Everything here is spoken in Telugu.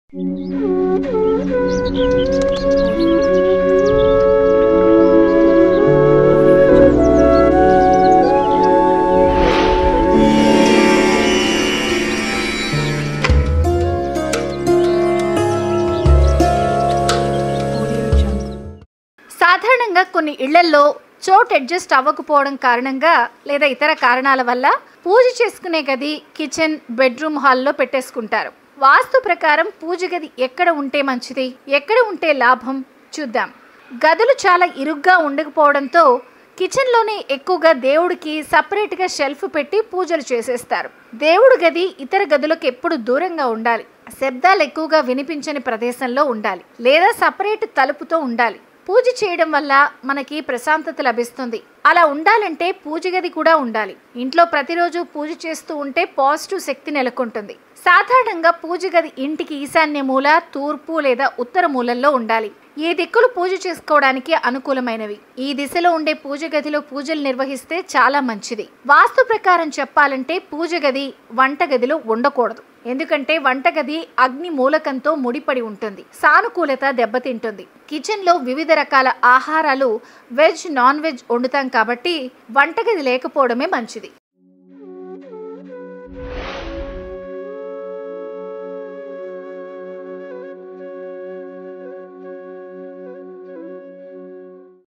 సాధారణంగా కొన్ని ఇళ్లల్లో చోట్ అడ్జస్ట్ అవ్వకపోవడం కారణంగా లేదా ఇతర కారణాల వల్ల పూజ చేసుకునే గది కిచెన్ బెడ్రూమ్ హాల్లో పెట్టేసుకుంటారు వాస్తు ప్రకారం పూజ గది ఎక్కడ ఉంటే మంచిది ఎక్కడ ఉంటే లాభం చూద్దాం గదులు చాలా ఇరుగ్గా ఉండకపోవడంతో కిచెన్లోనే ఎక్కువగా దేవుడికి సపరేట్గా షెల్ఫ్ పెట్టి పూజలు చేసేస్తారు దేవుడి గది ఇతర గదులకు ఎప్పుడు దూరంగా ఉండాలి శబ్దాలు ఎక్కువగా వినిపించని ప్రదేశంలో ఉండాలి లేదా సపరేట్ తలుపుతో ఉండాలి పూజ చేయడం వల్ల మనకి ప్రశాంతత లభిస్తుంది అలా ఉండాలంటే పూజ గది కూడా ఉండాలి ఇంట్లో ప్రతిరోజు పూజ చేస్తూ ఉంటే పాజిటివ్ శక్తి నెలకొంటుంది సాధారణంగా పూజ గది ఇంటికి ఈశాన్య మూల తూర్పు లేదా ఉత్తర మూలల్లో ఉండాలి ఈ దిక్కులు పూజ చేసుకోవడానికి అనుకూలమైనవి ఈ దిశలో ఉండే పూజ గదిలో పూజలు నిర్వహిస్తే చాలా మంచిది వాస్తు ప్రకారం చెప్పాలంటే పూజ గది వంట గదిలో ఉండకూడదు ఎందుకంటే వంటగది అగ్ని మూలకంతో ముడిపడి ఉంటుంది సానుకూలత దెబ్బతింటుంది కిచెన్లో వివిధ రకాల ఆహారాలు వెజ్ నాన్ వెజ్ వండుతాం కాబట్టి వంటగది లేకపోవడమే మంచిది